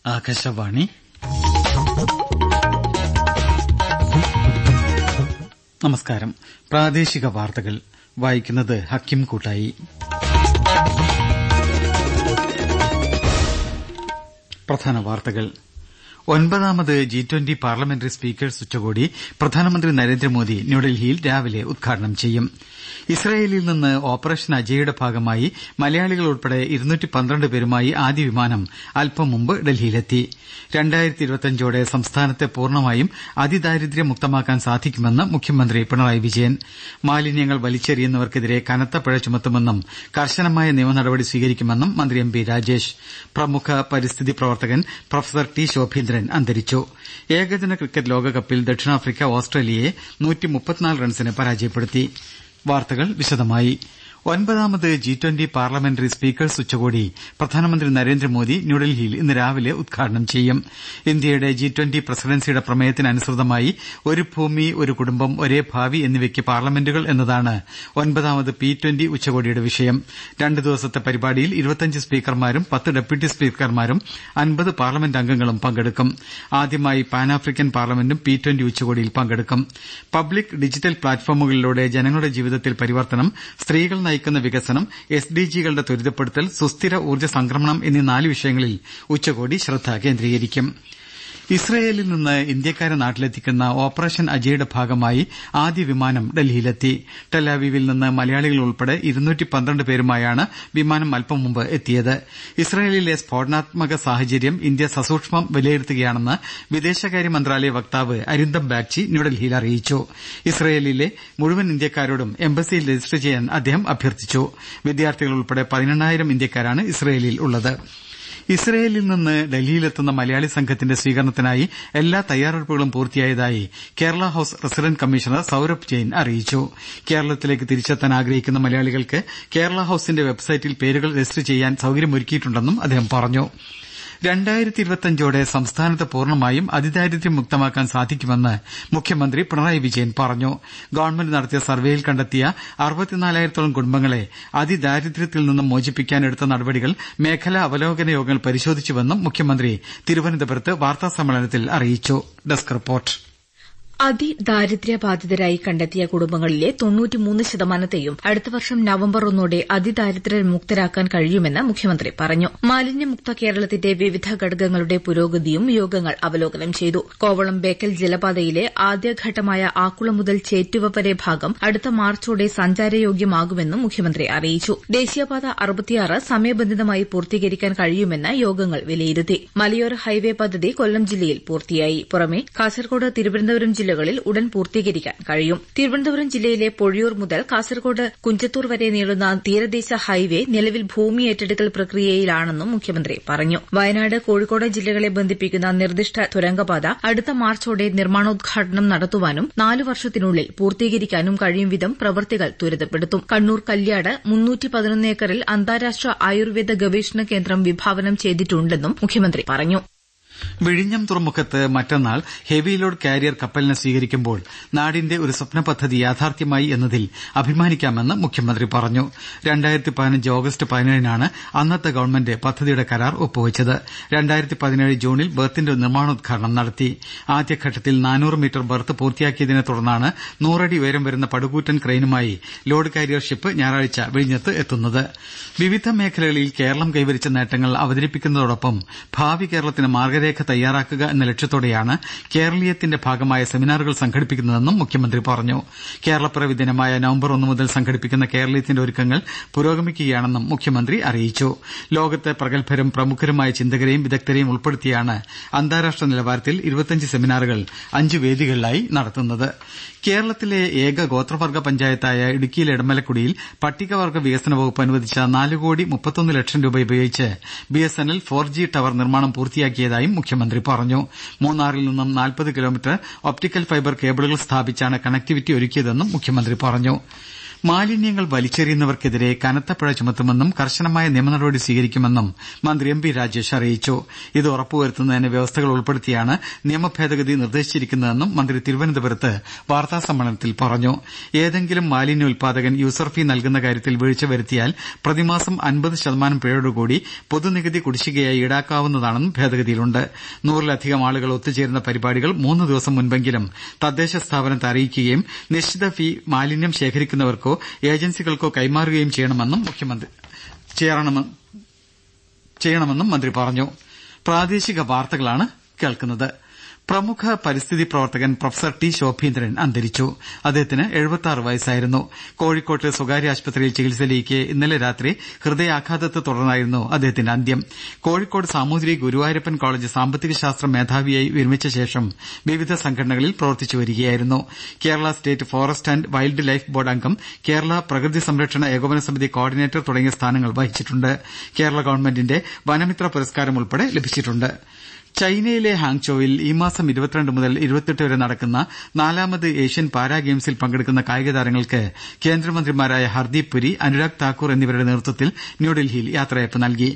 ആകാശവാണി നമസ്കാരം പ്രാദേശിക വാർത്തകൾ വായിക്കുന്നത് ഹക്കിം കൂട്ടായി പ്രധാന വാർത്തകൾ ഒൻപതാമത് ജി ട്വന്റി പാർലമെന്ററി സ്പീക്കേഴ്സ് ഉച്ചകോടി പ്രധാനമന്ത്രി നരേന്ദ്രമോദി ന്യൂഡൽഹിയിൽ രാവിലെ ഉദ്ഘാടനം ചെയ്യും ഇസ്രയേലിൽ നിന്ന് ഓപ്പറേഷൻ അജയുടെ ഭാഗമായി മലയാളികൾ ഉൾപ്പെടെ പേരുമായി ആദ്യ വിമാനം അല്പം മുമ്പ് ഡൽഹിയിലെത്തി ോടെ സംസ്ഥാനത്തെ പൂർണ്ണമായും അതിദാരിദ്ര്യമുക്തമാക്കാൻ സാധിക്കുമെന്ന് മുഖ്യമന്ത്രി പിണറായി വിജയൻ മാലിന്യങ്ങൾ വലിച്ചെറിയുന്നവർക്കെതിരെ കനത്ത പിഴ ചുമത്തുമെന്നും കർശനമായ നിയമനടപടി സ്വീകരിക്കുമെന്നും മന്ത്രി എം പി രാജേഷ് പ്രമുഖ പരിസ്ഥിതി പ്രവർത്തകൻ പ്രൊഫസർ ടി ശോഭീന്ദ്രൻ അന്തരിച്ചു ഏകദിന ക്രിക്കറ്റ് ലോകകപ്പിൽ ദക്ഷിണാഫ്രിക്ക ഓസ്ട്രേലിയയെ റൺസിന് പരാജയപ്പെടുത്തി വാർത്തകൾ വിശദമായി ഒൻപതാമത് ജി ട്വന്റി പാർലമെന്ററി സ്പീക്കേഴ്സ് ഉച്ചകോടി പ്രധാനമന്ത്രി നരേന്ദ്രമോദി ന്യൂഡൽഹിയിൽ ഇന്ന് രാവിലെ ഉദ്ഘാടനം ചെയ്യും ഇന്ത്യയുടെ ജി ട്വന്റി പ്രസിഡൻസിയുടെ പ്രമേയത്തിനനുസൃതമായി ഒരു ഭൂമി ഒരു കുടുംബം ഒരേ ഭാവി എന്നിവയ്ക്ക് പാർലമെന്റുകൾ എന്നതാണ് ഒൻപതാമത് പി ട്വന്റി ഉച്ചകോടിയുടെ വിഷയം രണ്ട് ദിവസത്തെ പരിപാടിയിൽ ഇരുപത്തിയഞ്ച് സ്പീക്കർമാരും പത്ത് ഡെപ്യൂട്ടി സ്പീക്കർമാരും അൻപത് പാർലമെന്റ് അംഗങ്ങളും പങ്കെടുക്കും ആദ്യമായി പാൻ ആഫ്രിക്കൻ പാർലമെന്റും പി ട്വന്റി ഉച്ചകോടിയിൽ പങ്കെടുക്കും പബ്ലിക് ഡിജിറ്റൽ പ്ലാറ്റ്ഫോമുകളിലൂടെ ജനങ്ങളുടെ ജീവിതത്തിൽ പരിവർത്തനം സ്ത്രീകൾ നയിക്കുന്ന വികസനം എസ് ഡി ജികളുടെ ത്വരിതപ്പെടുത്തൽ സുസ്ഥിര ഊർജ്ജ സംക്രമണം എന്നീ നാല് വിഷയങ്ങളിൽ ഉച്ചകോടി ശ്രദ്ധ കേന്ദ്രീകരിക്കും ഇസ്രയേലിൽ നിന്ന് ഇന്ത്യക്കാരെ നാട്ടിലെത്തിക്കുന്ന ഓപ്പറേഷൻ അജയുടെ ഭാഗമായി ആദ്യ വിമാനം ഡൽഹിയിലെത്തി ടെൽഅവീവിൽ നിന്ന് മലയാളികൾ ഉൾപ്പെടെ പേരുമായാണ് വിമാനം അല്പം മുമ്പ് എത്തിയത് ഇസ്രയേലിലെ സ്ഫോടനാത്മക സാഹചര്യം ഇന്ത്യ സസൂക്ഷ്മം വിലയിരുത്തുകയാണെന്ന് വിദേശകാര്യ മന്ത്രാലയ വക്താവ് അരിന്ദം ബാഗ്ചി ന്യൂഡൽഹിയിൽ അറിയിച്ചു ഇസ്രയേലിലെ മുഴുവൻ ഇന്ത്യക്കാരോടും എംബസിയിൽ രജിസ്റ്റർ ചെയ്യാൻ അദ്ദേഹം അഭ്യർത്ഥിച്ചു വിദ്യാർത്ഥികൾ ഉൾപ്പെടെ പതിനെണ്ണായിരം ഇന്ത്യക്കാരാണ് ഇസ്രയേലിൽ ഉള്ളത് ഇസ്രയേലിൽ നിന്ന് ഡൽഹിയിലെത്തുന്ന മലയാളി സംഘത്തിന്റെ സ്വീകരണത്തിനായി എല്ലാ തയ്യാറെടുപ്പുകളും പൂർത്തിയായതായി Kerala house resident commissioner Saurabh Jain അറിയിച്ചു കേരളത്തിലേക്ക് തിരിച്ചെത്താൻ ആഗ്രഹിക്കുന്ന മലയാളികൾക്ക് കേരള ഹൌസിന്റെ വെബ്സൈറ്റിൽ പേരുകൾ രജിസ്റ്റർ ചെയ്യാൻ സൌകര്യമൊരുക്കിയിട്ടുണ്ടെന്നും അദ്ദേഹം പറഞ്ഞു ോടെ സംസ്ഥാനത്ത് പൂർണ്ണമായും അതിദാരിദ്ര്യം മുക്തമാക്കാൻ സാധിക്കുമെന്ന് മുഖ്യമന്ത്രി പിണറായി വിജയൻ പറഞ്ഞു ഗവൺമെന്റ് നടത്തിയ സർവേയിൽ കണ്ടെത്തിയ അറുപത്തിനാലായിരത്തോളം കുടുംബങ്ങളെ അതിദാരിദ്ര്യത്തിൽ നിന്നും മോചിപ്പിക്കാനെടുത്ത നടപടികൾ മേഖലാ അവലോകന യോഗങ്ങൾ പരിശോധിച്ചുവെന്നും മുഖ്യമന്ത്രി തിരുവനന്തപുരത്ത് വാർത്താസമ്മേളനത്തിൽ അറിയിച്ചു ഡെസ്ക് റിപ്പോർട്ട് അതിദാരിദ്ര്യബാധിതരായി കണ്ടെത്തിയ കുടുംബങ്ങളിലെ തൊണ്ണൂറ്റിമൂന്ന് ശതമാനത്തെയും അടുത്ത വർഷം നവംബർ ഒന്നോടെ അതിദാരിദ്ര്യമുക്തരാക്കാൻ കഴിയുമെന്ന് മുഖ്യമന്ത്രി പറഞ്ഞു മാലിന്യമുക്ത കേരളത്തിന്റെ വിവിധ ഘടകങ്ങളുടെ പുരോഗതിയും യോഗങ്ങൾ അവലോകനം ചെയ്തു കോവളം ബേക്കൽ ജലപാതയിലെ ആദ്യഘട്ടമായ ആക്കുളം മുതൽ ചേറ്റുവ വരെ ഭാഗം അടുത്ത മാർച്ചോടെ സഞ്ചാരയോഗ്യമാകുമെന്നും മുഖ്യമന്ത്രി അറിയിച്ചു ദേശീയപാത അറുപത്തിയാറ് സമയബന്ധിതമായി പൂർത്തീകരിക്കാൻ കഴിയുമെന്ന് യോഗങ്ങൾ വിലയിരുത്തി മലയോര ഹൈവേ പദ്ധതി കൊല്ലം ജില്ലയിൽ പൂർത്തിയായി പുറമെ കാസർകോട് തിരുവനന്തപുരം ജില്ലകളിൽ ഉടൻ പൂർത്തീകരിക്കാൻ കഴിയും തിരുവനന്തപുരം ജില്ലയിലെ പൊഴിയൂർ മുതൽ കാസർകോട് കുഞ്ചത്തൂർ വരെ നീളുന്ന തീരദേശ ഹൈവേ നിലവിൽ ഭൂമി ഏറ്റെടുക്കൽ പ്രക്രിയയിലാണെന്നും മുഖ്യമന്ത്രി പറഞ്ഞു വയനാട് കോഴിക്കോട് ജില്ലകളെ ബന്ധിപ്പിക്കുന്ന നിർദ്ദിഷ്ട തുരങ്കപാത അടുത്ത മാർച്ചോടെ നിർമ്മാണോദ്ഘാടനം നടത്തുവാനും നാലു വർഷത്തിനുള്ളിൽ പൂർത്തീകരിക്കാനും കഴിയും വിധം പ്രവൃത്തികൾ ത്വരിതപ്പെടുത്തും കണ്ണൂർ കല്യാട് ഏക്കറിൽ അന്താരാഷ്ട്ര ആയുർവേദ ഗവേഷണ കേന്ദ്രം വിഭാവനം ചെയ്തിട്ടുണ്ടെന്നും മുഖ്യമന്ത്രി പറഞ്ഞു വിഴിഞ്ഞം തുറമുഖത്ത് മറ്റന്നാൾ ഹെവി ലോഡ് കാരിയർ കപ്പലിനെ സ്വീകരിക്കുമ്പോൾ നാടിന്റെ ഒരു സ്വപ്ന പദ്ധതി യാഥാർത്ഥ്യമായി എന്നതിൽ അഭിമാനിക്കാമെന്ന് മുഖ്യമന്ത്രി പറഞ്ഞു ഓഗസ്റ്റ് പതിനേഴിനാണ് അന്നത്തെ ഗവൺമെന്റ് പദ്ധതിയുടെ കരാർ ഒപ്പുവച്ചത് ജൂണിൽ ബർത്തിന്റെ നിർമ്മാണോദ്ഘാടനം നടത്തി ആദ്യഘട്ടത്തിൽ നാനൂറ് മീറ്റർ ബർത്ത് പൂർത്തിയാക്കിയതിനെ തുടർന്നാണ് നൂറടി ഉയരം വരുന്ന പടുകൂറ്റൻ ക്രെയിനുമായി ലോഡ് കാരിയർ ഷിപ്പ് ഞായറാഴ്ച വിഴിഞ്ഞത്ത് എത്തുന്നത് വിവിധ മേഖലകളിൽ കേരളം കൈവരിച്ച നേട്ടങ്ങൾ അവതരിപ്പിക്കുന്നതോടൊപ്പം ഭാവി കേരളത്തിന് മാർഗരേഖ തയ്യാറാക്കുക എന്ന ലക്ഷ്യത്തോടെയാണ് കേരളീയത്തിന്റെ ഭാഗമായ സെമിനാറുകൾ സംഘടിപ്പിക്കുന്നതെന്നും മുഖ്യമന്ത്രി പറഞ്ഞു കേരളപ്പിറവി ദിനമായ നവംബർ ഒന്ന് മുതൽ സംഘടിപ്പിക്കുന്ന കേരളീയത്തിന്റെ ഒരുക്കങ്ങൾ പുരോഗമിക്കുകയാണെന്നും മുഖ്യമന്ത്രി അറിയിച്ചു ലോകത്തെ പ്രഗത്ഭരും പ്രമുഖരുമായ ചിന്തകരെയും വിദഗ്ധരെയും ഉൾപ്പെടുത്തിയാണ് അന്താരാഷ്ട്ര നിലവാരത്തിൽ ഇരുപത്തിയഞ്ച് സെമിനാറുകൾ അഞ്ച് വേദികളിലായി നടത്തുന്നത് കേരളത്തിലെ ഏക ഗോത്രവർഗ്ഗ പഞ്ചായത്തായ ഇടുക്കിയിലെ ഇടമലക്കുടിയിൽ പട്ടികവർഗ്ഗ വികസന വകുപ്പ് അനുവദിച്ച നാല് കോടി മുപ്പത്തൊന്ന് ലക്ഷം രൂപ ഉപയോഗിച്ച് ബിഎസ്എൻഎൽ ഫോർ ജി ടവർ നിർമ്മാണം പൂർത്തിയാക്കിയതായും മുഖ്യമന്ത്രി പറഞ്ഞു മൂന്നാറിൽ നിന്നും നാൽപ്പത് കിലോമീറ്റർ ഒപ്റ്റിക്കൽ ഫൈബർ കേബിളുകൾ സ്ഥാപിച്ചാണ് കണക്ടിവിറ്റി ഒരുക്കിയതെന്നും മുഖ്യമന്ത്രി പറഞ്ഞു മാലിന്യങ്ങൾ വലിച്ചെറിയുന്നവർക്കെതിരെ കനത്ത പിഴ ചുമത്തുമെന്നും കർശനമായ നിയമ നടപടി സ്വീകരിക്കുമെന്നും മന്ത്രി എം പി രാജേഷ് അറിയിച്ചു ഇത് ഉറപ്പുവരുത്തുന്നതിന് വ്യവസ്ഥകൾ ഉൾപ്പെടുത്തിയാണ് നിയമ ഭേദഗതി നിർദ്ദേശിച്ചിരിക്കുന്നതെന്നും മന്ത്രി തിരുവനന്തപുരത്ത് വാർത്താസമ്മേളനത്തിൽ പറഞ്ഞു ഏതെങ്കിലും മാലിന്യ ഉൽപാദകൻ യൂസർ ഫീ നൽകുന്ന കാര്യത്തിൽ വീഴ്ച വരുത്തിയാൽ പ്രതിമാസം അൻപത് ശതമാനം പിഴയോടുകൂടി പൊതുനികുതി കുടിശ്ശികയായി ഈടാക്കാവുന്നതാണെന്നും ഭേദഗതിയിലുണ്ട് നൂറിലധികം ആളുകൾ ഒത്തുചേരുന്ന പരിപാടികൾ മൂന്ന് ദിവസം മുൻപെങ്കിലും തദ്ദേശ സ്ഥാപനത്തെ അറിയിക്കുകയും നിശ്ചിത ഫീ മാലിന്യം ശേഖരിക്കുന്നവർക്കോ ഏജൻസികൾക്കോ കൈമാറുകയും ചെയ്യണമെന്നും മന്ത്രി പറഞ്ഞു പ്രാദേശിക വാർത്തകളാണ് കേൾക്കുന്നത് പ്രമുഖ പരിസ്ഥിതി പ്രവർത്തകൻ പ്രൊഫസർ ടി ശോഭീന്ദ്രൻ അന്തരിച്ചു അദ്ദേഹത്തിന് എഴുപത്തിയാറ് വയസ്സായിരുന്നു കോഴിക്കോട്ട് സ്വകാര്യ ആശുപത്രിയിൽ ചികിത്സയിലിരിക്കെ ഇന്നലെ രാത്രി ഹൃദയാഘാതത്തെ തുടർന്നായിരുന്നു അദ്ദേഹത്തിന്റെ അന്ത്യം കോഴിക്കോട് സാമൂതിരി ഗുരുവായൂരപ്പൻ കോളേജ് സാമ്പത്തിക ശാസ്ത്ര മേധാവിയായി വിരമിച്ച ശേഷം വിവിധ സംഘടനകളിൽ പ്രവർത്തിച്ചു വരികയായിരുന്നു Kerala state forest and wildlife board അംഗം കേരള പ്രകൃതി സംരക്ഷണ ഏകോപന സമിതി കോർഡിനേറ്റർ തുടങ്ങിയ സ്ഥാനങ്ങൾ വഹിച്ചിട്ടുണ്ട് കേരള ഗവൺമെന്റിന്റെ വനമിത്ര പുരസ്കാരം ഉൾപ്പെടെ ലഭിച്ചിട്ടുണ്ട് ചൈനയിലെ ഹാങ്ചോയിൽ ഈ മാസം ഇരുപത്തിരണ്ട് മുതൽ ഇരുപത്തിയെട്ട് വരെ നടക്കുന്ന നാലാമത് ഏഷ്യൻ പാരാ ഗെയിംസിൽ പങ്കെടുക്കുന്ന കായിക താരങ്ങൾക്ക് കേന്ദ്രമന്ത്രിമാരായ ഹർദീപ് പുരി അനുരാഗ് താക്കൂർ എന്നിവരുടെ നേതൃത്വത്തിൽ ന്യൂഡൽഹിയിൽ യാത്രയയപ്പ് നൽകി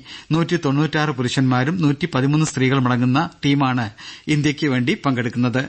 പുരുഷന്മാരും സ്ത്രീകളുമടങ്ങുന്ന ടീമാണ് ഇന്ത്യയ്ക്ക് വേണ്ടി പങ്കെടുക്കുന്നത്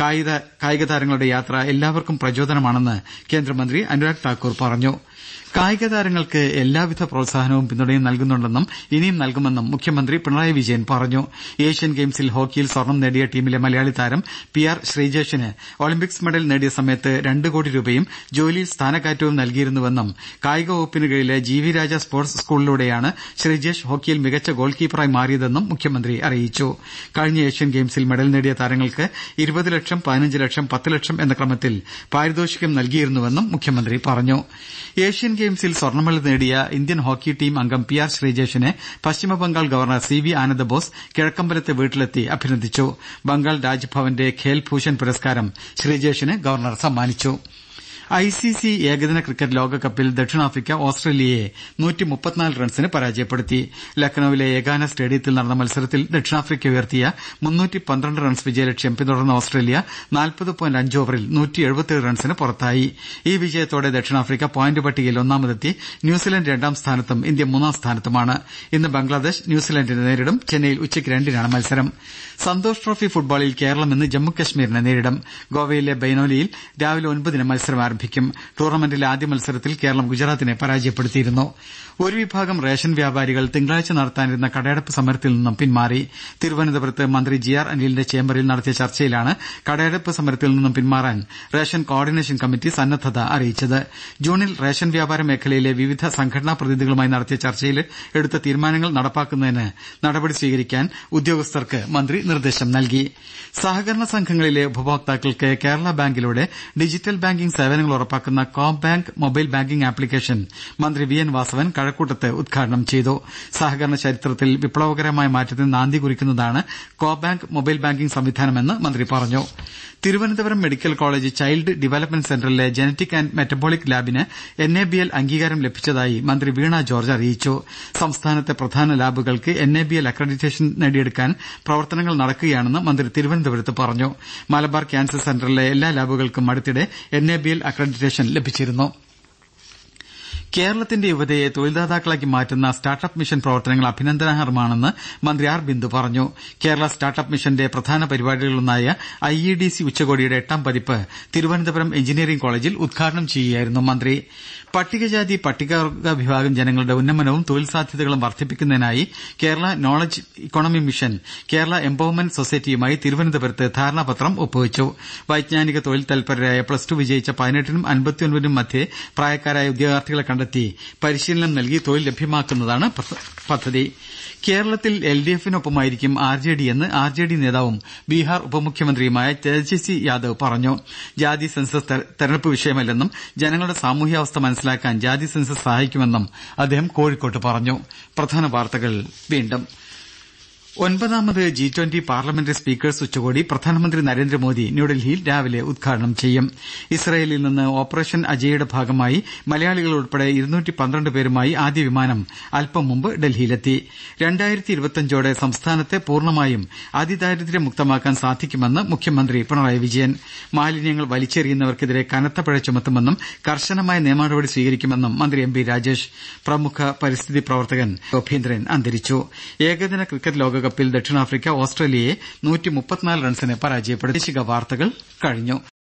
കായിക താരങ്ങളുടെ യാത്ര എല്ലാവർക്കും പ്രചോദനമാണെന്ന് കേന്ദ്രമന്ത്രി അനുരാഗ് താക്കൂർ പറഞ്ഞു കായിക താരങ്ങൾക്ക് എല്ലാവിധ പ്രോത്സാഹനവും പിന്തുണയും നൽകുന്നുണ്ടെന്നും ഇനിയും നൽകുമെന്നും മുഖ്യമന്ത്രി പിണറായി വിജയൻ പറഞ്ഞു ഏഷ്യൻ ഗെയിംസിൽ ഹോക്കിയിൽ സ്വർണം നേടിയ ടീമിലെ മലയാളി താരം പി ആർ ശ്രീജേഷിന് ഒളിമ്പിക്സ് മെഡൽ നേടിയ സമയത്ത് രണ്ട് കോടി രൂപയും ജോലിയിൽ സ്ഥാനക്കയറ്റവും നൽകിയിരുന്നുവെന്നും കായിക വകുപ്പിന് കീഴിലെ ജി വി രാജ സ്പോർട്സ് സ്കൂളിലൂടെയാണ് ശ്രീജേഷ് ഹോക്കിയിൽ മികച്ച ഗോൾ കീപ്പറായി മാറിയതെന്നും മുഖ്യമന്ത്രി അറിയിച്ചു കഴിഞ്ഞ ഏഷ്യൻ ഗെയിംസിൽ മെഡൽ നേടിയ താരങ്ങൾക്ക് ഇരുപത് ലക്ഷം പതിനഞ്ച് ലക്ഷം പത്ത് ലക്ഷം എന്ന ക്രമത്തിൽ പാരിതോഷികം നൽകിയിരുന്നുവെന്നും മുഖ്യമന്ത്രി പറഞ്ഞു ഏഷ്യൻ ഗെയിംസിൽ സ്വർണ്ണമെഡൽ നേടിയ ഇന്ത്യൻ ഹോക്കി ടീം അംഗം P R ശ്രീജേഷിനെ Paschim Bangal governor C V Ananda Bose കിഴക്കമ്പലത്തെ വീട്ടിലെത്തി അഭിനന്ദിച്ചു ബംഗാൾ രാജ്ഭവന്റെ ഖേൽ ഭൂഷൺ പുരസ്കാരം ശ്രീജേഷിന് ഗവർണർ സമ്മാനിച്ചു ഐ സി സി ഏകദിന ക്രിക്കറ്റ് ലോകകപ്പിൽ ദക്ഷിണാഫ്രിക്ക ഓസ്ട്രേലിയയെ റൺസിന് പരാജയപ്പെടുത്തി ലക്നൌവിലെ ഏകാന സ്റ്റേഡിയത്തിൽ നടന്ന മത്സരത്തിൽ ദക്ഷിണാഫ്രിക്ക ഉയർത്തിയ റൺസ് വിജയലക്ഷ്യം പിന്തുടർന്ന ഓസ്ട്രേലിയ ഓവറിൽ റൺസിന് പുറത്തായി ഈ വിജയത്തോടെ ദക്ഷിണാഫ്രിക്ക പോയിന്റ് പട്ടികയിൽ ഒന്നാമതെത്തി ന്യൂസിലന്റ് രണ്ടാം സ്ഥാനത്തും ഇന്ത്യ മൂന്നാം സ്ഥാനത്തുമാണ് ഇന്ന് ബംഗ്ലാദേശ് ന്യൂസിലന്റിനെ നേരിടും ചെന്നൈയിൽ ഉച്ചയ്ക്ക് രണ്ടിനാണ് മത്സരം സന്തോഷ് ട്രോഫി ഫുട്ബോളിൽ കേരളം ഇന്ന് ജമ്മുകശ്മീരിനെ നേരിടും ഗോവയിലെ ബൈനോലിയിൽ രാവിലെ ഒൻപതിന് മത്സരം ആരംഭിക്കും ടൂർണമെന്റിലെ ആദ്യ മത്സരത്തിൽ കേരളം ഗുജറാത്തിനെ പരാജയപ്പെടുത്തിയിരുന്നു ഒരു വിഭാഗം റേഷൻ വ്യാപാരികൾ തിങ്കളാഴ്ച നടത്താനിരുന്ന കടയടപ്പ് സമരത്തിൽ നിന്നും പിന്മാറി തിരുവനന്തപുരത്ത് മന്ത്രി ജി ആർ അനിലിന്റെ ചേംബറിൽ നടത്തിയ ചർച്ചയിലാണ് കടയടപ്പ് സമരത്തിൽ നിന്നും പിന്മാറാൻ റേഷൻ കോർഡിനേഷൻ കമ്മിറ്റി സന്നദ്ധത അറിയിച്ചത് ജൂണിൽ റേഷൻ വ്യാപാര മേഖലയിലെ വിവിധ സംഘടനാ പ്രതിനിധികളുമായി നടത്തിയ ചർച്ചയിൽ എടുത്ത തീരുമാനങ്ങൾ നടപ്പാക്കുന്നതിന് നടപടി സ്വീകരിക്കാൻ ഉദ്യോഗസ്ഥർക്ക് മന്ത്രി നിർദ്ദേശം നൽകി സഹകരണ സംഘങ്ങളിലെ ഉപഭോക്താക്കൾക്ക് കേരള ബാങ്കിലൂടെ ഡിജിറ്റൽ ബാങ്കിംഗ് സേവനങ്ങൾ ഉറപ്പാക്കുന്ന co bank mobile banking application മന്ത്രി വി എൻ വാസവൻ കഴക്കൂട്ടത്ത് ഉദ്ഘാടനം ചെയ്തു സഹകരണ ചരിത്രത്തിൽ വിപ്ലവകരമായ മാറ്റത്തിന് നാന്ദി കുറിക്കുന്നതാണ് കോ ബാങ്ക് മൊബൈൽ ബാങ്കിംഗ് സംവിധാനമെന്ന് മന്ത്രി പറഞ്ഞു Thiruvananthapuram medical college child development സെന്ററിലെ ജനറ്റിക് ആന്റ് മെറ്റബോളിക് ലാബിന് എൻ എ ബി എൽ അംഗീകാരം ലഭിച്ചതായി മന്ത്രി വീണ ജോർജ് അറിയിച്ചു സംസ്ഥാനത്തെ പ്രധാന ലാബുകൾക്ക് N A B L accreditation നേടിയെടുക്കാൻ പ്രവർത്തനങ്ങൾ നടക്കുകയാണെന്ന് മന്ത്രി തിരുവനന്തപുരത്ത് പറഞ്ഞു മലബാർ ക്യാൻസർ സെന്ററിലെ എല്ലാ ലാബുകൾക്കും അടുത്തിടെ N A B L accreditation ലഭിച്ചിരുന്നു കേരളത്തിന്റെ യുവതയെ തൊഴിൽദാതാക്കളാക്കി മാറ്റുന്ന സ്റ്റാർട്ടപ്പ് മിഷൻ പ്രവർത്തനങ്ങൾ അഭിനന്ദനാർഹമാണെന്ന് മന്ത്രി ആർ ബിന്ദു പറഞ്ഞു കേരള സ്റ്റാർട്ടപ്പ് മിഷന്റെ പ്രധാന പരിപാടികളിലൊന്നായ ഐ ഇ ഡി സി ഉച്ചകോടിയുടെ എട്ടാം പതിപ്പ് തിരുവനന്തപുരം എഞ്ചിനീയറിംഗ് കോളേജിൽ ഉദ്ഘാടനം ചെയ്യുകയായിരുന്നു മന്ത്രി പട്ടികജാതി പട്ടികവർഗ വിഭാഗം ജനങ്ങളുടെ ഉന്നമനവും തൊഴിൽ സാധ്യതകളും വർദ്ധിപ്പിക്കുന്നതിനായി Kerala knowledge economy mission Kerala empowerment സൊസൈറ്റിയുമായി തിരുവനന്തപുരത്ത് ധാരണാപത്രം ഒപ്പുവച്ചു വൈജ്ഞാനിക തൊഴിൽ തൽപരരായ പ്ലസ് ടു വിജയിച്ച പതിനെട്ടിനും അൻപത്തിയൊൻപതിനും മധ്യേ പ്രായക്കാരായ ഉദ്യോഗാർത്ഥികളെ കണ്ടെത്തി പരിശീലനം നൽകി തൊഴിൽ ലഭ്യമാക്കുന്നതാണ് പദ്ധതി കേരളത്തിൽ എൽ ഡി എഫിനൊപ്പമായിരിക്കും ആർ ജെ ഡി എന്ന് ആർ ജെ ഡി നേതാവും ബീഹാർ ഉപമുഖ്യമന്ത്രിയുമായ തേജസ്വി യാദവ് പറഞ്ഞു ജാതി സെൻസസ് തെരഞ്ഞെടുപ്പ് വിഷയമല്ലെന്നും ജനങ്ങളുടെ സാമൂഹ്യാവസ്ഥ മനസ്സിലാക്കാൻ ജാതി സെൻസസ് സഹായിക്കുമെന്നും അദ്ദേഹം കോഴിക്കോട്ട് പറഞ്ഞു ഒൻപതാമത് ജി ട്വന്റി പാർലമെന്ററി സ്പീക്കേഴ്സ് ഉച്ചകോടി പ്രധാനമന്ത്രി നരേന്ദ്രമോദി ന്യൂഡൽഹിയിൽ രാവിലെ ഉദ്ഘാടനം ചെയ്യും ഇസ്രയേലിൽ നിന്ന് ഓപ്പറേഷൻ അജയുടെ ഭാഗമായി മലയാളികൾ ഉൾപ്പെടെ പേരുമായി ആദ്യ വിമാനം അല്പം മുമ്പ് ഡൽഹിയിലെത്തി ോടെ സംസ്ഥാനത്തെ പൂർണ്ണമായും അതിദാരിദ്ര്യമുക്തമാക്കാൻ സാധിക്കുമെന്ന് മുഖ്യമന്ത്രി പിണറായി വിജയൻ മാലിന്യങ്ങൾ വലിച്ചെറിയുന്നവർക്കെതിരെ കനത്ത പിഴ ചുമത്തുമെന്നും കർശനമായ നിയമനടപടി സ്വീകരിക്കുമെന്നും മന്ത്രി എം ബി രാജേഷ് പ്രമുഖ പരിസ്ഥിതി പ്രവർത്തകൻ ശോഭീന്ദ്രൻ അന്തരിച്ചു ഏകദിന ക്രിക്കറ്റ് ലോകകപ്പിൽ ദക്ഷിണാഫ്രിക്ക ഓസ്ട്രേലിയയെ റൺസിന് പരാജയപ്പെടുത്തി